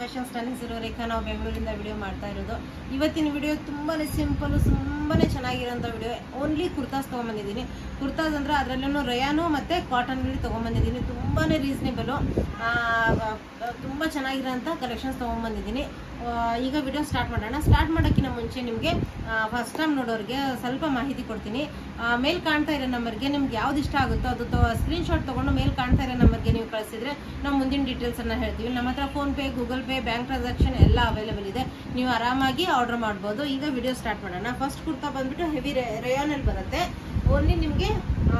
fashions ನನ್ನ ಹೆಸರು ರೇಖಾ ನಾವು ಬೆಂಗಳೂರಿಂದ ವಿಡಿಯೋ ಮಾಡ್ತಾ ಇರೋದು ಇವತ್ತಿನ ವಿಡಿಯೋ ತುಂಬಾ ಸಿಂಪಲ್ ತುಂಬಾ ಚೆನ್ನಾಗಿರೋಂಥ ವಿಡಿಯೋ ಓನ್ಲಿ ಕುರ್ತಾಸ್ ತೊಗೊಂಬಂದಿದ್ದೀನಿ ಕುರ್ತಾಸ್ ಅಂದ್ರೆ ಅದರಲ್ಲೂ ರಯಾನು ಮತ್ತು ಕಾಟನ್ಗಳು ತೊಗೊಂಬಂದಿದ್ದೀನಿ ತುಂಬಾ ರೀಸನೇಬಲು ತುಂಬ ಚೆನ್ನಾಗಿರೋಂಥ ಕಲೆಕ್ಷನ್ಸ್ ತೊಗೊಂಬಂದಿದ್ದೀನಿ ಆ, ಈಗ ವಿಡಿಯೋ ಸ್ಟಾರ್ಟ್ ಮಾಡೋಣ ಸ್ಟಾರ್ಟ್ ಮಾಡೋಕ್ಕಿಂತ ಮುಂಚೆ ನಿಮಗೆ ಫಸ್ಟ್ ಟೈಮ್ ನೋಡೋರಿಗೆ ಸ್ವಲ್ಪ ಮಾಹಿತಿ ಕೊಡ್ತೀನಿ ಆ, ಮೇಲ್ ಕಾಣ್ತಾ ಇರೋ ನಂಬರ್ಗೆ ನಿಮ್ಗೆ ಯಾವ್ದು ಇಷ್ಟ ಆಗುತ್ತೋ ಅದು ಸ್ಕ್ರೀನ್ಶಾಟ್ ತೊಗೊಂಡು ಮೇಲ್ ಕಾಣ್ತಾ ಇರೋ ನಂಬರ್ಗೆ ನೀವು ಕಳಿಸಿದ್ರೆ ನಾವು ಮುಂದಿನ ಡೀಟೇಲ್ಸನ್ನು ಹೇಳ್ತೀವಿ ನಮ್ಮ ಹತ್ರ PhonePe Google Pay bank transaction ಎಲ್ಲ ಅವೈಲೇಬಲ್ ಇದೆ ನೀವು ಆರಾಮಾಗಿ ಆರ್ಡರ್ ಮಾಡ್ಬೋದು ಈಗ ವಿಡಿಯೋ ಸ್ಟಾರ್ಟ್ ಮಾಡೋಣ ಫಸ್ಟ್ ಕುರ್ತಾ ಬಂದ್ಬಿಟ್ಟು ಹೆವಿ ರೇಯಾನಲ್ಲಿ ಬರುತ್ತೆ ಓನ್ಲಿ ನಿಮಗೆ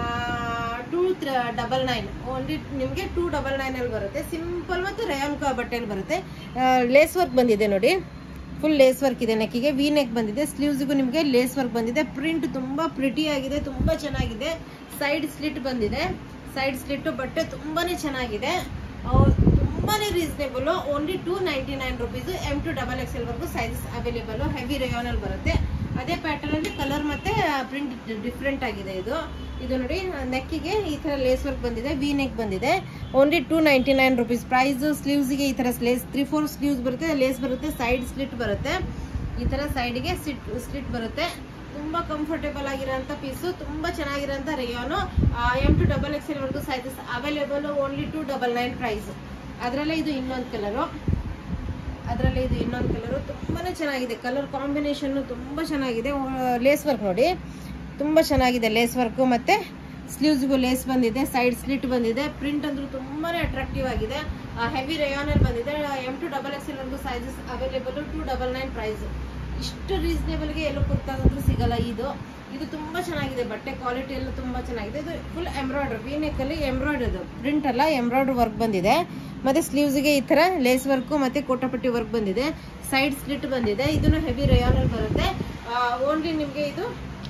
ಟೂ ಡಬಲ್ ನೈನ್ ಓನ್ಲಿ ನಿಮಗೆ ಟೂ ಡಬಲ್ ನೈನಲ್ಲಿ ಬರುತ್ತೆ ಸಿಂಪಲ್ ಮತ್ತು ರೇಯಾನ್ ಬಟ್ಟೆಯಲ್ಲಿ ಬರುತ್ತೆ ಲೇಸ್ ವರ್ಕ್ ಬಂದಿದೆ ನೋಡಿ ಫುಲ್ ಲೇಸ್ ವರ್ಕ್ ಇದೆ ನೆಕ್ಕಿಗೆ ವಿ ನೆಕ್ ಬಂದಿದೆ ಸ್ಲೀವ್ಸ್ಗೂ ನಿಮಗೆ ಲೇಸ್ ವರ್ಕ್ ಬಂದಿದೆ ಪ್ರಿಂಟ್ ತುಂಬಾ ಪ್ರಿಟಿ ಆಗಿದೆ ತುಂಬಾ ಚೆನ್ನಾಗಿದೆ ಸೈಡ್ ಸ್ಲಿಟ್ ಬಂದಿದೆ ಸೈಡ್ ಸ್ಲಿಟ್ ಬಟ್ಟೆ ತುಂಬಾನೇ ಚೆನ್ನಾಗಿದೆ ಅವ್- ತುಂಬಾನೇ reasonable only two ninety nine rupees M to double X L ವರ್ಗು ಸೈಜಸ್ ಅವೈಲೇಬಲ್ ಹೆವಿ ರೇಯಾನಲ್ಲಿ ಬರುತ್ತೆ ಅದೇ ಪ್ಯಾಟರ್ನ್ ಅಲ್ಲಿ ಕಲರ್ ಮತ್ತೆ ಪ್ರಿಂಟ್ ಡಿಫ್ರೆಂಟ್ ಆಗಿದೆ ಇದು ಇದು ನೋಡಿ ನೆಕ್ಕಿಗೆ ಈ ತರ ಲೇಸ್ ವರ್ಕ್ ಬಂದಿದೆ ವಿ ನೆಕ್ ಬಂದಿದೆ only two ninety nine rupees price ಸ್ಲೀವ್ಸ್ಗೆ ಈ ತರ ಲೇಸ್ ತ್ರೀ ಫೋರ್ ಸ್ಲೀವ್ಸ್ ಬರುತ್ತೆ ಲೇಸ್ ಬರುತ್ತೆ ಸೈಡ್ ಸ್ಲಿಟ್ ಬರುತ್ತೆ ಈ ತರ ಸೈಡ್ಗೆ ಸ್ಲಿಟ್ ಸ್ಲಿಟ್ ಬರುತ್ತೆ ತುಂಬಾ ಕಂಫರ್ಟೇಬಲ್ ಆಗಿರೋಂಥ ಪೀಸು ತುಂಬಾ ಚೆನ್ನಾಗಿರೋಂಥ rayon M to double X L ವರ್ಗು sizes available only two double nine price ಅದರಲ್ಲೇ ಇದು ಇನ್ನೊಂದು ಕಲರು ಅದರಲ್ಲಿ ಇದು ಇನ್ನೊಂದು ಕಲರು ತುಂಬಾನೇ ಚೆನ್ನಾಗಿದೆ ಕಲರ್ ಕಾಂಬಿನೇಷನ್ ತುಂಬಾ ಚೆನ್ನಾಗಿದೆ ಲೇಸ್ ವರ್ಕ್ ನೋಡಿ ತುಂಬಾ ಚೆನ್ನಾಗಿದೆ ಲೇಸ್ ವರ್ಕ್ ಮತ್ತೆ ಸ್ಲೀವ್ಸ್ಗೂ ಲೇಸ್ ಬಂದಿದೆ ಸೈಡ್ ಸ್ಲಿಟ್ ಬಂದಿದೆ ಪ್ರಿಂಟ್ ಅಂದ್ರೂ ತುಂಬಾನೇ ಅಟ್ರಾಕ್ಟಿವ್ ಆಗಿದೆ ಹೆವಿ ರೇಯಾನಲ್ಲಿ ಬಂದಿದೆ M to double X L ವರ್ಗು sizes available two double nine price ಇಷ್ಟು ರೀಸನೇಬಲ್ಗೆ ಎಲ್ಲೂ ಕುರ್ತಾದಂದ್ರೂ ಸಿಗಲ್ಲ ಇದು ಇದು ತುಂಬಾ ಚೆನ್ನಾಗಿದೆ ಬಟ್ಟೆ ಕ್ವಾಲಿಟಿ ಎಲ್ಲ ತುಂಬಾ ಚೆನ್ನಾಗಿದೆ ಇದು ಫುಲ್ ಎಂಬ್ರಾಯ್ಡ್ರಿ ವಿ ನೆಕ್ಕಲ್ಲಿ ಎಂಬ್ರಾಯ್ಡ್ರಿ ಪ್ರಿಂಟ್ ಅಲ್ಲ ಎಂಬ್ರಾಯ್ಡ್ರಿ ವರ್ಕ್ ಬಂದಿದೆ ಮತ್ತೆ ಸ್ಲೀವ್ಸ್ಗೆ ಈ ತರ ಲೇಸ್ ವರ್ಕ್ ಮತ್ತೆ ಕೋಟಪಟ್ಟಿ ವರ್ಕ್ ಬಂದಿದೆ ಸೈಡ್ ಸ್ಲಿಟ್ ಬಂದಿದೆ ಇದನ್ನು ಹೆವಿ ರೇಯಾನಲ್ಲಿ ಬರುತ್ತೆ ಓನ್ಲಿ ನಿಮಗೆ ಇದು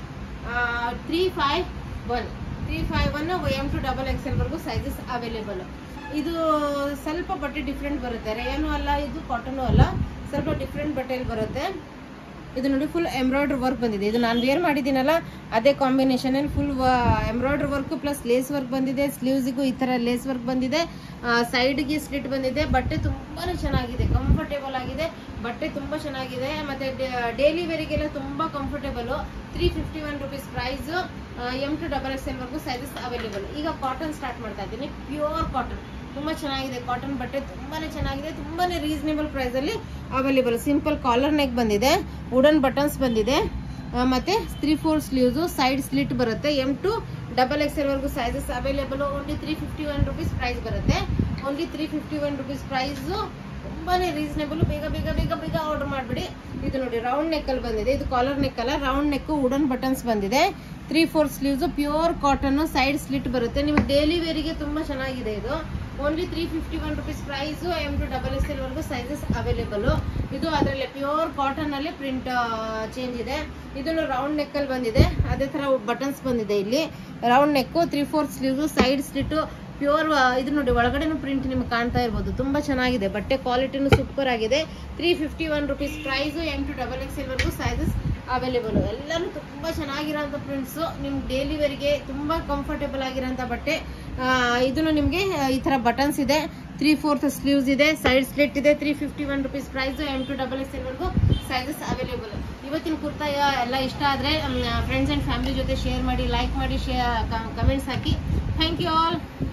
three five one three five one M to double X L ವರ್ಗು ಸೈಜಸ್ ಅವೈಲೇಬಲ್ ಇದು ಸ್ವಲ್ಪ ಬಟ್ಟೆ ಡಿಫ್ರೆಂಟ್ ಬರುತ್ತೆ ರೇಯಾನು ಅಲ್ಲ ಇದು ಕಾಟನು ಅಲ್ಲ ಸ್ವಲ್ಪ ಡಿಫ್ರೆಂಟ್ ಬಟ್ಟೆಯಲ್ಲಿ ಬರುತ್ತೆ ಇದು ನೋಡಿ ಫುಲ್ ಎಂಬ್ರಾಯ್ಡ್ರಿ ವರ್ಕ್ ಬಂದಿದೆ ಇದು ನಾನು ವೇರ್ ಮಾಡಿದ್ದೀನಲ್ಲ ಅದೇ ಕಾಂಬಿನೇಷನ್ ಅಲ್ಲಿ full embroidery work plus lace work ಬಂದಿದೆ ಸ್ಲೀವ್ಸಿಗೂ ಈ ತರ ಲೇಸ್ ವರ್ಕ್ ಬಂದಿದೆ ಸೈಡ್ಗೆ ಸ್ಲಿಟ್ ಬಂದಿದೆ ಬಟ್ಟೆ ತುಂಬಾನೇ ಚೆನ್ನಾಗಿದೆ ಕಂಫರ್ಟೇಬಲ್ ಆಗಿದೆ ಬಟ್ಟೆ ತುಂಬಾ ಚೆನ್ನಾಗಿದೆ ಮತ್ತೆ ಡೈಲಿ ವೇರಿಗೆಲ್ಲ ತುಂಬಾ comfortable three fifty one rupees price M to double X L ವರ್ಗು ಸೈಜಸ್ ಅವೈಲೇಬಲ್ ಈಗ ಕಾಟನ್ ಸ್ಟಾರ್ಟ್ ಮಾಡ್ತಾ ಇದ್ದೀನಿ ಪ್ಯೂರ್ ಕಾಟನ್ ತುಂಬಾ ಚೆನ್ನಾಗಿದೆ ಕಾಟನ್ ಬಟ್ಟೆ ತುಂಬಾನೇ ಚೆನ್ನಾಗಿದೆ ತುಂಬಾನೇ ರೀಸನೇಬಲ್ ಪ್ರೈಸ್ ಅಲ್ಲಿ ಅವೈಲೇಬಲ್ ಸಿಂಪಲ್ ಕಾಲರ್ ನೆಕ್ ಬಂದಿದೆ ವುಡನ್ ಬಟನ್ಸ್ ಬಂದಿದೆ ಆ, ಮತ್ತೆ three four sleeves side slit ಬರುತ್ತೆ M to double X L ವರ್ಗು sizes available only three fifty one rupees price ಬರುತ್ತೆ only three fifty one rupees price ತುಂಬಾನೇ reasonable ಬೇಗ ಬೇಗ ಬೇಗ ಬೇಗ ಆರ್ಡರ್ ಮಾಡ್ಬಿಡಿ ಇದು ನೋಡಿ ರೌಂಡ್ ನೆಕ್ ಅಲ್ಲಿ ಬಂದಿದೆ ಇದು ಕಾಲರ್ ನೆಕ್ ಅಲ್ಲ ರೌಂಡ್ ನೆಕ್ ವುಡನ್ ಬಟನ್ಸ್ ಬಂದಿದೆ three four sleeves pure cotton side slit ಬರುತ್ತೆ ನಿಮ್ಗೆ ಡೈಲಿ ವೇರಿಗೆ ತುಂಬಾ ಚೆನ್ನಾಗಿದೆ ಇದು only three fifty one rupees price M to double S L ವರ್ಗು ಸೈಜಸ್ ಅವೈಲೇಬಲ್ ಇದು ಅದರಲ್ಲಿ ಪ್ಯೂರ್ ಕಾಟನ್ ಅಲ್ಲಿ ಪ್ರಿಂಟ್ ಚೇಂಜ್ ಇದೆ ಇದನ್ನು ರೌಂಡ್ ನೆಕ್ ಅಲ್ಲಿ ಬಂದಿದೆ ಅದೇ ತರ ಬಟನ್ಸ್ ಬಂದಿದೆ ಇಲ್ಲಿ round neck three four sleeve side slit pure ಇದು ನೋಡಿ ಒಳಗಡೆನು ಪ್ರಿಂಟ್ ನಿಮ್ಗೆ ಕಾಣ್ತಾ ಇರ್ಬೋದು ತುಂಬಾ ಚೆನ್ನಾಗಿದೆ ಬಟ್ಟೆ ಕ್ವಾಲಿಟಿನೂ ಸೂಪರ್ ಆಗಿದೆ three fifty one rupees price M to double X L ವರ್ಗು ಸೈಜಸ್ ಅವೈಲೇಬಲ್ ಎಲ್ಲಾನು ತುಂಬಾ ಚೆನ್ನಾಗಿರೋಂಥ ಪ್ರಿಂಟ್ಸ್ ನಿಮ್ಗೆ ಡೈಲಿ ವೇರ್ಗೆ ತುಂಬಾ ಕಂಫರ್ಟೇಬಲ್ ಆಗಿರೋಂಥ ಬಟ್ಟೆ ಆ, ಇದನ್ನು ನಿಮಗೆ ಈ ತರ ಬಟನ್ಸ್ ಇದೆ ತ್ರೀ ಫೋರ್ತ್ ಸ್ಲೀವ್ಸ್ ಇದೆ ಸೈಡ್ ಸ್ಲಿಟ್ ಇದೆ three fifty one rupees price M to double X ವರ್ಗು ಸೈಜಸ್ ಅವೈಲೇಬಲ್ ಇವತ್ತಿನ ಕುರ್ತಾ ಎಲ್ಲ ಇಷ್ಟ ಆದರೆ ಫ್ರೆಂಡ್ಸ್ ಆ್ಯಂಡ್ ಫ್ಯಾಮಿಲಿ ಜೊತೆ ಶೇರ್ ಮಾಡಿ ಲೈಕ್ ಮಾಡಿ ಶೇ ಕಮೆಂಟ್ಸ್ ಹಾಕಿ ಥ್ಯಾಂಕ್ ಯು ಆಲ್